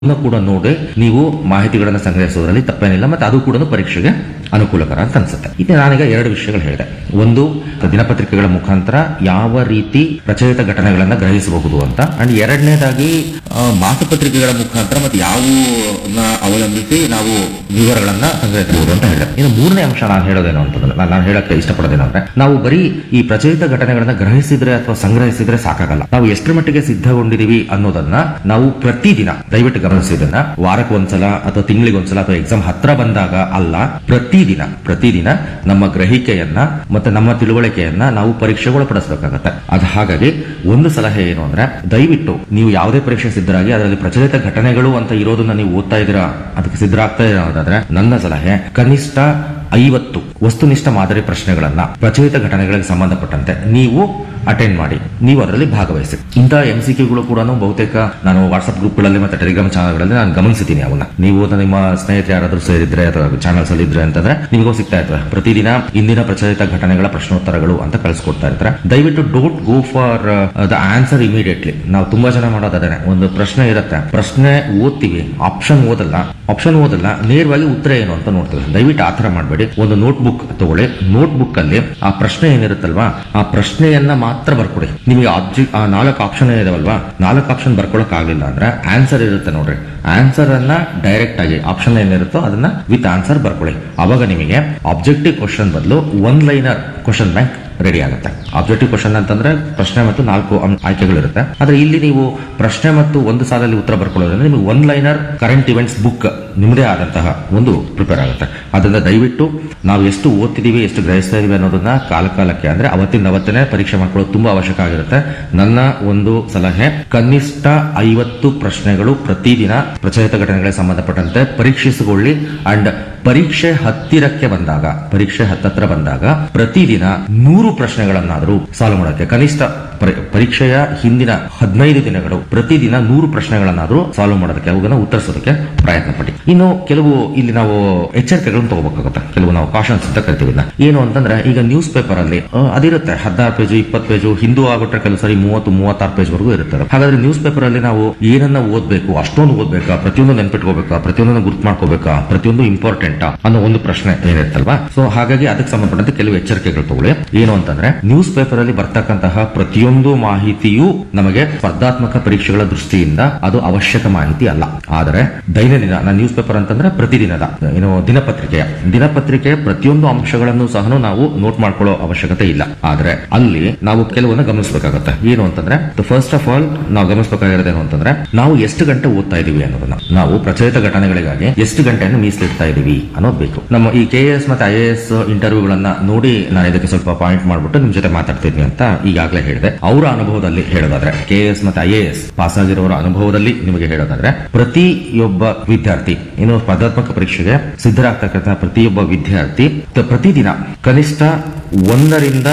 ಅದನ್ನ ಕೂಡ ನೋಡಿ ನೀವು ಮಾಹಿತಿಗಳನ್ನ ಸಂಗ್ರಹಿಸೋದ್ರಲ್ಲಿ ತಪ್ಪೇನಿಲ್ಲ ಮತ್ತೆ ಅದು ಕೂಡ ಪರೀಕ್ಷೆಗೆ ಅನುಕೂಲಕರ ಅಂತ ಅನ್ಸುತ್ತೆ ಇದು ನಾನೀಗ ಎರಡು ವಿಷಯಗಳು ಹೇಳಿದೆ ಒಂದು ದಿನಪತ್ರಿಕೆಗಳ ಮುಖಾಂತರ ಯಾವ ರೀತಿ ಪ್ರಚಲಿತ ಘಟನೆಗಳನ್ನ ಗ್ರಹಿಸಬಹುದು ಅಂತ ಅಂಡ್ ಎರಡನೇದಾಗಿ ಆ, ಮಾಸಪತ್ರಿಕೆಗಳ ಮುಖಾಂತರ ಮತ್ತೆ ಯಾವುದನ್ನ ಅವಲಂಬಿಸಿ ನಾವು ವಿವರಗಳನ್ನ ಸಂಗ್ರಹಿಸಬಹುದು ಅಂತ ಹೇಳಿದೆ ಇನ್ನು ಮೂರನೇ ಅಂಶ ನಾನು ಹೇಳೋದೇನು ಅಂತಂದ್ರೆ ನಾನು ನಾನು ಹೇಳಕ್ಕೆ ಇಷ್ಟಪಡೋದೇನು ಅಂದ್ರೆ ನಾವು ಬರೀ ಈ ಪ್ರಚಲಿತ ಘಟನೆಗಳನ್ನ ಗ್ರಹಿಸಿದ್ರೆ ಅಥವಾ ಸಂಗ್ರಹಿಸಿದ್ರೆ ಸಾಕಾಗಲ್ಲ ನಾವು ಎಷ್ಟರ ಮಟ್ಟಿಗೆ ಸಿದ್ಧಗೊಂಡಿದೀವಿ ಅನ್ನೋದನ್ನ ನಾವು ಪ್ರತಿದಿನ ದಯವಿಟ್ಟು ಗಮನಿಸಿ ಇದನ್ನ ವಾರಕ್ಕೆ ಒಂದ್ಸಲ ಅಥವಾ ತಿಂಗಳಿಗೆ ಒಂದ್ಸಲ ಅಥವಾ ಎಕ್ಸಾಮ್ ಹತ್ರ ಬಂದಾಗ ಅಲ್ಲ ಪ್ರತಿದಿನ ಪ್ರತಿದಿನ ನಮ್ಮ ಗ್ರಹಿಕೆಯನ್ನ ಮತ್ತೆ ನಮ್ಮ ತಿಳುವಳಿಕೆಯನ್ನ ನಾವು ಪರೀಕ್ಷೆಗೆ ಒಳಪಡಿಸಬೇಕಾಗತ್ತೆ ಅದು ಹಾಗಾಗಿ ಒಂದು ಸಲಹೆ ಏನು ಅಂದ್ರೆ ದಯವಿಟ್ಟು ನೀವು ಯಾವುದೇ ಪರೀಕ್ಷೆ ಸಿದ್ಧರಾಗಿ ಅದರಲ್ಲಿ ಪ್ರಚಲಿತ ಘಟನೆಗಳು ಅಂತ ಇರೋದನ್ನ ನೀವು ಓದ್ತಾ ಇದ್ದೀರಾ ಅದಕ್ಕೆ ಸಿದ್ಧರಾಗ್ತಾ ಇದ್ದೀರಾ ಅನ್ನೋದಾದ್ರೆ ನನ್ನ ಸಲಹೆ ಕನಿಷ್ಠ ಐವತ್ತು ವಸ್ತುನಿಷ್ಠ ಮಾದರಿ ಪ್ರಶ್ನೆಗಳನ್ನ ಪ್ರಚಲಿತ ಘಟನೆಗಳಿಗೆ ಸಂಬಂಧಪಟ್ಟಂತೆ ನೀವು ಅಟೆಂಡ್ ಮಾಡಿ ನೀವು ಅದರಲ್ಲಿ ಭಾಗವಹಿಸಿ ಇಂತಹ ಎಂ ಸಿ ಕ್ಯೂಗಳು ಕೂಡ ಬಹುತೇಕ ನಾನು ವಾಟ್ಸ್ಆಪ್ ಗ್ರೂಪ್ಗಳಲ್ಲಿ ಮತ್ತೆ ಟೆಲಿಗ್ರಾಮ್ ಚಾನಲ್ಗಳಲ್ಲಿ ನಾನು ಗಮನಿಸಿದ್ದೀನಿ ಅವನ್ನ ನೀವು ನಿಮ್ಮ ಸ್ನೇಹಿತರು ಯಾರಾದ್ರೂ ಸೇರಿದ್ರೆ ಅಥವಾ ಚಾನಲ್ಸ್ ಅಲ್ಲಿ ಇದ್ರೆ ಅಂತಂದ್ರೆ ನಿಮಗೂ ಸಿಗ್ತಾ ಇರ್ತವೆ ಪ್ರತಿದಿನ ಇಂದಿನ ಪ್ರಚಲಿತ ಘಟನೆಗಳ ಪ್ರಶ್ನೋತ್ತರಗಳು ಅಂತ ಕಳಿಸ್ಕೊಡ್ತಾ ಇರ್ತಾರೆ ದಯವಿಟ್ಟು don't go for the answer immediately ನಾವು ತುಂಬಾ ಜನ ಮಾಡೋದು ಅದೇನೆ ಒಂದು ಪ್ರಶ್ನೆ ಇರುತ್ತೆ ಪ್ರಶ್ನೆ ಓದ್ತೀವಿ ಆಪ್ಷನ್ ಓದಲ್ಲ ಆಪ್ಷನ್ ಓದಲ್ಲ ನೇರವಾಗಿ ಉತ್ತರ ಏನು ಅಂತ ನೋಡ್ತೀವಿ ದಯವಿಟ್ಟು ಆ ಥರ ಮಾಡಬೇಡಿ ಒಂದು ನೋಟ್ ಬುಕ್ ತಗೊಳ್ಳಿ ನೋಟ್ ಬುಕ್ ಅಲ್ಲಿ ಆ ಪ್ರಶ್ನೆ ಏನಿರುತ್ತಲ್ವಾ ಆ ಪ್ರಶ್ನೆಯನ್ನ ಮಾತ್ರ ಬರ್ಕೊಡಿ ನಿಮಗೆ ಆಬ್ಜೆಕ್ಟ್ ಆ ನಾಲ್ಕು ಆಪ್ಷನ್ ಇದಾವಲ್ವಾ ನಾಲ್ಕು ಆಪ್ಷನ್ ಬರ್ಕೊಳಕ್ ಆಗ್ಲಿಲ್ಲ ಅಂದ್ರೆ ಆನ್ಸರ್ ಇರುತ್ತೆ ನೋಡ್ರಿ ಆನ್ಸರ್ ಅನ್ನ ಡೈರೆಕ್ಟ್ ಆಗಿ ಆಪ್ಷನ್ ಏನಿರುತ್ತೋ ಅದನ್ನ ವಿತ್ ಆನ್ಸರ್ ಬರ್ಕೊಳ್ಳಿ ಅವಾಗ ನಿಮಗೆ ಆಬ್ಜೆಕ್ಟಿವ್ ಕ್ವಶನ್ ಬದಲು one liner question bank ready ಆಗುತ್ತೆ ಆಬ್ಜೆಕ್ಟಿವ್ ಕ್ವಶನ್ ಅಂತಂದ್ರೆ ಪ್ರಶ್ನೆ ಮತ್ತು ನಾಲ್ಕು ಅಂ- ಆಯ್ಕೆಗಳಿರುತ್ತೆ ಆದ್ರೆ ಇಲ್ಲಿ ನೀವು ಪ್ರಶ್ನೆ ಮತ್ತು ಒಂದು ಸಾಲಲ್ಲಿ ಉತ್ತರ ಬರ್ಕೊಳ್ಳೋದ್ರಿಂದ ನಿಮಗೆ one liner current events book ನಿಮ್ಮದೇ ಆದಂತಹ ಒಂದು ಪ್ರಿಪೇರ್ ಆಗುತ್ತೆ ಅದರಿಂದ ದಯವಿಟ್ಟು ನಾವು ಎಷ್ಟು ಓದ್ತಿದೀವಿ ಎಷ್ಟು ಗ್ರಹಿಸ್ತಾ ಇದೀವಿ ಅನ್ನೋದನ್ನ ಕಾಲ ಕಾಲಕ್ಕೆ ಅಂದ್ರೆ ಅವತ್ತಿನ ಅವತ್ತನೇ ಪರೀಕ್ಷೆ ಮಾಡ್ಕೊಳ್ಳೋದು ತುಂಬಾ ಅವಶ್ಯಕ ಆಗಿರುತ್ತೆ ನನ್ನ ಒಂದು ಸಲಹೆ ಕನಿಷ್ಠ ಐವತ್ತು ಪ್ರಶ್ನೆಗಳು ಪ್ರತಿದಿನ ಪ್ರಚಲಿತ ಘಟನೆಗಳಿಗೆ ಸಂಬಂಧಪಟ್ಟಂತೆ ಪರೀಕ್ಷಿಸಿಕೊಳ್ಳಿ ಅಂಡ್ ಪರೀಕ್ಷೆ ಹತ್ತಿರಕ್ಕೆ ಬಂದಾಗ ಪರೀಕ್ಷೆ ಹತ್ತತ್ರ ಬಂದಾಗ ಪ್ರತಿದಿನ ನೂರು ಪ್ರಶ್ನೆಗಳನ್ನಾದರೂ ಸಾಲ್ವ್ ಮಾಡೋಕೆ ಕನಿಷ್ಠ ಪರಿ- ಪರೀಕ್ಷೆಯ ಹಿಂದಿನ ಹದಿನೈದು ದಿನಗಳು ಪ್ರತಿದಿನ ನೂರು ಪ್ರಶ್ನೆಗಳನ್ನಾದರೂ ಸಾಲ್ವ್ ಮಾಡೋದಕ್ಕೆ ಅವುಗಳನ್ನ ಉತ್ತರಿಸೋದಕ್ಕೆ ಪ್ರಯತ್ನ ಪಡಿ ಇನ್ನು ಕೆಲವು ಇಲ್ಲಿ ನಾವು ಎಚ್ಚರಿಕೆಗಳನ್ನು ತಗೋಬೇಕಾಗುತ್ತೆ ಕೆಲವು ನಾವು ಕಾಶನ್ಸ್ ಅಂತ ಕರಿತೀವಿ ಇದನ್ನ. ಏನು ಅಂತಂದ್ರೆ ಈಗ ನ್ಯೂಸ್ ಪೇಪರ್ ಅಲ್ಲಿ ಆ, ಅದಿರುತ್ತೆ ಹದಿನಾರು ಪೇಜು ಇಪ್ಪತ್ತು ಪೇಜು ಹಿಂದೂ ಆಗ್ಬಿಟ್ರೆ ಕೆಲವು ಸರಿ ಮೂವತ್ತು ಮೂವತ್ತಾರು ಪೇಜ್ ವರೆಗೂ ಇರುತ್ತೆ ಹಾಗಾದ್ರೆ ನ್ಯೂಸ್ ಪೇಪರ್ ಅಲ್ಲಿ ನಾವು ಏನನ್ನ ಓದ್ಬೇಕು ಅಷ್ಟೊಂದು ಓದ್ಬೇಕಾ ಪ್ರತಿಯೊಂದು ನೆನ್ಪಿಟ್ಕೋಬೇಕಾ ಪ್ರತಿಯೊಂದನ್ನು ಗುರ್ತು ಮಾಡ್ಕೋಬೇಕಾ ಪ್ರತಿಯೊಂದು ಇಂಪಾರ್ಟೆಂಟ್ ಅನ್ನೋ ಒಂದು ಪ್ರಶ್ನೆ ಏನಿರುತ್ತಲ್ವಾ ಸೊ ಹಾಗಾಗಿ ಅದಕ್ಕೆ ಸಂಬಂಧಪಟ್ಟಂತೆ ಕೆಲವು ಎಚ್ಚರಿಕೆಗಳು ತಗೊಳ್ಳಿ ಏನು ಅಂತಂದ್ರೆ ನ್ಯೂಸ್ ಪೇಪರ್ ಅಲ್ಲಿ ಬರ್ತಕ್ಕಂತಹ ಪ್ರತಿಯೊಂದು ಮಾಹಿತಿಯೂ ನಮಗೆ ಸ್ಪರ್ಧಾತ್ಮಕ ಪರೀಕ್ಷೆಗಳ ದೃಷ್ಟಿಯಿಂದ ಅದು ಅವಶ್ಯಕ ಮಾಹಿತಿ ಅಲ್ಲ ಆದರೆ ದೈನಂದಿನ ನಾನು ನ್ಯೂಸ್ ಪೇಪರ್ ಅಂತಂದ್ರೆ ಪ್ರತಿದಿನದ ಏನು ದಿನಪತ್ರಿಕೆಯ ದಿನಪತ್ರಿಕೆಯ ಪ್ರತಿಯೊಂದು ಅಂಶಗಳನ್ನು ಸಹ ನಾವು ನೋಟ್ ಮಾಡ್ಕೊಳ್ಳೋ ಅವಶ್ಯಕತೆ ಇಲ್ಲ ಆದ್ರೆ ಅಲ್ಲಿ ನಾವು ಕೆಲವನ್ನ ಗಮನಿಸಬೇಕಾಗತ್ತೆ ಏನು ಅಂತಂದ್ರೆ ಫಸ್ಟ್ ಆಫ್ ಆಲ್ ನಾವು ಗಮನಿಸಬೇಕಾಗಿರೋದೇನು ಅಂತಂದ್ರೆ ನಾವು ಎಷ್ಟು ಗಂಟೆ ಓದ್ತಾ ಇದೀವಿ ಅನ್ನೋದನ್ನ ನಾವು ಪ್ರಚಲಿತ ಘಟನೆಗಳಿಗಾಗಿ ಎಷ್ಟು ಗಂಟೆಯನ್ನು ಮೀಸಲಿಡ್ತಾ ಇದೀವಿ ಅನ್ನೋದು ಬೇಕು ನಮ್ಮ ಈ ಕೆ ಎಸ್ ಮತ್ತೆ ಐ ಎ ಎಸ್ ಇಂಟರ್ವ್ಯೂಗಳನ್ನ ನೋಡಿ ನಾನು ಇದಕ್ಕೆ ಸ್ವಲ್ಪ ಪಾಯಿಂಟ್ ಮಾಡ್ಬಿಟ್ಟು ನಿಮ್ ಜೊತೆ ಮಾತಾಡ್ತಿದ್ವಿ ಅಂತ ಈಗಾಗಲೇ ಹೇಳಿದೆ ಅವರ ಅನುಭವದಲ್ಲಿ ಹೇಳೋದಾದ್ರೆ ಕೆ ಎಸ್ ಮತ್ತೆ ಐ ಎ ಎಸ್ ಪಾಸ್ ಆಗಿರೋರ ಅನುಭವದಲ್ಲಿ ನಿಮಗೆ ಹೇಳೋದಾದ್ರೆ ಪ್ರತಿಯೊಬ್ಬ ವಿದ್ಯಾರ್ಥಿ ಇನ್ನು ಸ್ಪರ್ಧಾತ್ಮಕ ಪರೀಕ್ಷೆಗೆ ಸಿದ್ಧರಾಗ್ತಕ್ಕಂಥ ಪ್ರತಿಯೊಬ್ಬ ವಿದ್ಯಾರ್ಥಿ ತ- ಪ್ರತಿದಿನ ಕನಿಷ್ಠ ಒಂದರಿಂದ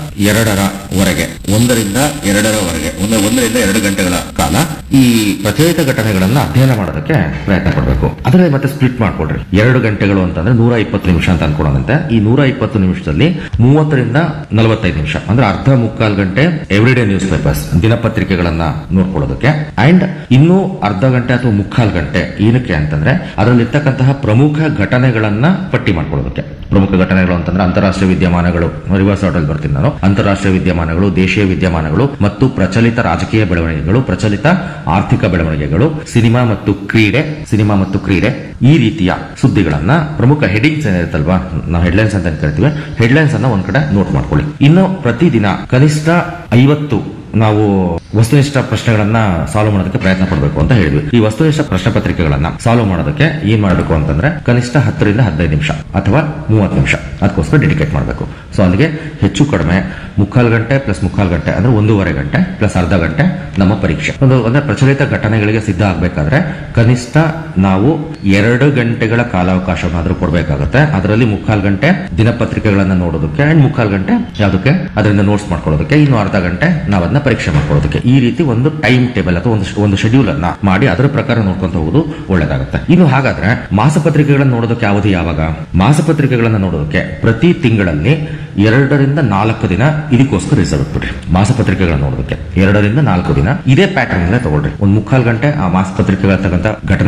ಎರಡರವರೆಗೆ ಒಂದರಿಂದ ಎರಡರವರೆಗೆ ಒಂದು ಒಂದರಿಂದ ಎರಡು ಗಂಟೆಗಳ ಕಾಲ ಈ ಪ್ರಚಲಿತ ಘಟನೆಗಳನ್ನ ಅಧ್ಯಯನ ಮಾಡೋದಕ್ಕೆ ಪ್ರಯತ್ನ ಪಡಬೇಕು ಅದರಲ್ಲಿ ಮತ್ತೆ ಸ್ಪ್ಲಿಟ್ ಮಾಡ್ಕೊಡ್ರಿ ಎರಡು ಗಂಟೆಗಳು ಅಂತಂದ್ರೆ ನೂರ ಇಪ್ಪತ್ತು ನಿಮಿಷ ಅಂತ ಅನ್ಕೊಳ್ಳೋದಂತೆ ಈ ನೂರ ಇಪ್ಪತ್ತು ನಿಮಿಷದಲ್ಲಿ ಮೂವತ್ತರಿಂದ ನಲವತ್ತೈದು ನಿಮಿಷ ಅಂದ್ರೆ ಅರ್ಧ ಮುಕ್ಕಾಲು ಗಂಟೆ ಎವ್ರಿಡೇ ನ್ಯೂಸ್ ಪೇಪರ್ಸ್ ದಿನಪತ್ರಿಕೆಗಳನ್ನ ನೋಡ್ಕೊಳ್ಳೋದಕ್ಕೆ ಅಂಡ್ ಇನ್ನೂ ಅರ್ಧ ಗಂಟೆ ಅಥವಾ ಮುಕ್ಕಾಲು ಗಂಟೆ ಏನಕ್ಕೆ ಅಂತಂದ್ರೆ ಅದರಲ್ಲಿರ್ತಕ್ಕಂತಹ ಪ್ರಮುಖ ಘಟನೆಗಳನ್ನ ಪಟ್ಟಿ ಮಾಡ್ಕೊಳ್ಳೋದಕ್ಕೆ ಪ್ರಮುಖ ಘಟನೆಗಳು ಅಂತಂದ್ರೆ ಅಂತಾರಾಷ್ಟ್ರೀಯ ವಿದ್ಯಮಾನಗಳು ರಿವರ್ಸ್ ಆರ್ಡರ್ ಬರ್ತೀನಿ ನಾನು ಅಂತಾರಾಷ್ಟ್ರೀಯ ವಿದ್ಯಮಾನಗಳು ದೇಶೀಯ ವಿದ್ಯಮಾನಗಳು ಮತ್ತು ಪ್ರಚಲಿತ ರಾಜಕೀಯ ಬೆಳವಣಿಗೆಗಳು ಪ್ರಚಲಿತ ಆರ್ಥಿಕ ಬೆಳವಣಿಗೆಗಳು ಸಿನಿಮಾ ಮತ್ತು ಕ್ರೀಡೆ ಸಿನಿಮಾ ಮತ್ತು ಕ್ರೀಡೆ ಈ ರೀತಿಯ ಸುದ್ದಿಗಳನ್ನ ಪ್ರಮುಖ ಹೆಡಿಂಗ್ಸ್ ಏನಿರುತ್ತಲ್ವಾ ನಾವು ಹೆಡ್ಲೈನ್ಸ್ ಅಂತ ಏನ್ ಕರಿತೀವಿ ಹೆಡ್ಲೈನ್ಸ್ ಅನ್ನ ಒಂದ್ ಕಡೆ ನೋಟ್ ಮಾಡ್ಕೊಳ್ಳಿ ಇನ್ನು ಪ್ರತಿದಿನ ಕನಿಷ್ಠ ಐವತ್ತು ನಾವು ವಸ್ತುನಿಷ್ಠ ಪ್ರಶ್ನೆಗಳನ್ನ ಸಾಲ್ವ್ ಮಾಡೋದಕ್ಕೆ ಪ್ರಯತ್ನ ಪಡಬೇಕು ಅಂತ ಹೇಳಿದ್ವಿ ಈ ವಸ್ತುನಿಷ್ಠ ಪ್ರಶ್ನೆ ಪತ್ರಿಕೆಗಳನ್ನ ಸಾಲ್ವ್ ಮಾಡೋದಕ್ಕೆ ಏನ್ ಮಾಡಬೇಕು ಅಂತಂದ್ರೆ ಕನಿಷ್ಠ ಹತ್ತರಿಂದ ಹದಿನೈದು ನಿಮಿಷ ಅಥವಾ ಮೂವತ್ತು ನಿಮಿಷ ಅದಕ್ಕೋಸ್ಕರ ಡೆಡಿಕೇಟ್ ಮಾಡಬೇಕು ಸೊ ಅಲ್ಲಿಗೆ ಹೆಚ್ಚು ಕಡಿಮೆ ಮುಕ್ಕಾಲು ಗಂಟೆ ಪ್ಲಸ್ ಮುಕ್ಕಾಲು ಗಂಟೆ ಅಂದ್ರೆ ಒಂದೂವರೆ ಗಂಟೆ ಪ್ಲಸ್ ಅರ್ಧ ಗಂಟೆ ನಮ್ಮ ಪರೀಕ್ಷೆ ಒಂದು ಅಂದ್ರೆ ಪ್ರಚಲಿತ ಘಟನೆಗಳಿಗೆ ಸಿದ್ಧ ಆಗ್ಬೇಕಾದ್ರೆ ಕನಿಷ್ಠ ನಾವು ಎರಡು ಗಂಟೆಗಳ ಕಾಲಾವಕಾಶವನ್ನಾದ್ರೂ ಕೊಡಬೇಕಾಗುತ್ತೆ ಅದರಲ್ಲಿ ಮುಕ್ಕಾಲು ಗಂಟೆ ದಿನಪತ್ರಿಕೆಗಳನ್ನ ನೋಡೋದಕ್ಕೆ ಅಂಡ್ ಮುಕ್ಕಾಲು ಗಂಟೆ ಯಾವುದಕ್ಕೆ ಅದರಿಂದ ನೋಟ್ಸ್ ಮಾಡ್ಕೊಳ್ಳೋದಕ್ಕೆ ಇನ್ನು ಅರ್ಧ ಗಂಟೆ ನಾವು ಅದನ್ನ ಪರೀಕ್ಷೆ ಮಾಡ್ಕೊಳ್ಳೋದಕ್ಕೆ ಈ ರೀತಿ ಒಂದು ಟೈಮ್ ಟೇಬಲ್ ಅಥವಾ ಒಂದು ಒಂದು ಶೆಡ್ಯೂಲ್ ಅನ್ನ ಮಾಡಿ ಅದರ ಪ್ರಕಾರ ನೋಡ್ಕೊಂತ ಹೋಗೋದು ಒಳ್ಳೇದಾಗುತ್ತೆ ಇನ್ನು ಹಾಗಾದ್ರೆ ಮಾಸಪತ್ರಿಕೆಗಳನ್ನ ನೋಡೋದಕ್ಕೆ ಯಾವುದು ಯಾವಾಗ ಮಾಸಪತ್ರಿಕೆಗಳನ್ನ ನೋಡೋದಕ್ಕೆ ಪ್ರತಿ ತಿಂಗಳಲ್ಲಿ ಎರಡರಿಂದ ನಾಲ್ಕು ದಿನ ಇದಕ್ಕೋಸ್ಕರ ರಿಸರ್ವ್ ಇಟ್ಬಿಡ್ರಿ ಮಾಸಪತ್ರಿಕೆಗಳನ್ನ ನೋಡೋದಕ್ಕೆ ಎರಡರಿಂದ ನಾಲ್ಕು ದಿನ ಇದೇ ಪ್ಯಾಟರ್ನ್ ಅಲ್ಲೇ ತಗೊಳ್ರಿ ಒಂದ್ ಮುಕ್ಕಾಲ್ ಗಂಟೆ ಆ ಮಾಸಪತ್ರಿಕೆಗಳ ತಕ್ಕಂತ ಘಟನೆ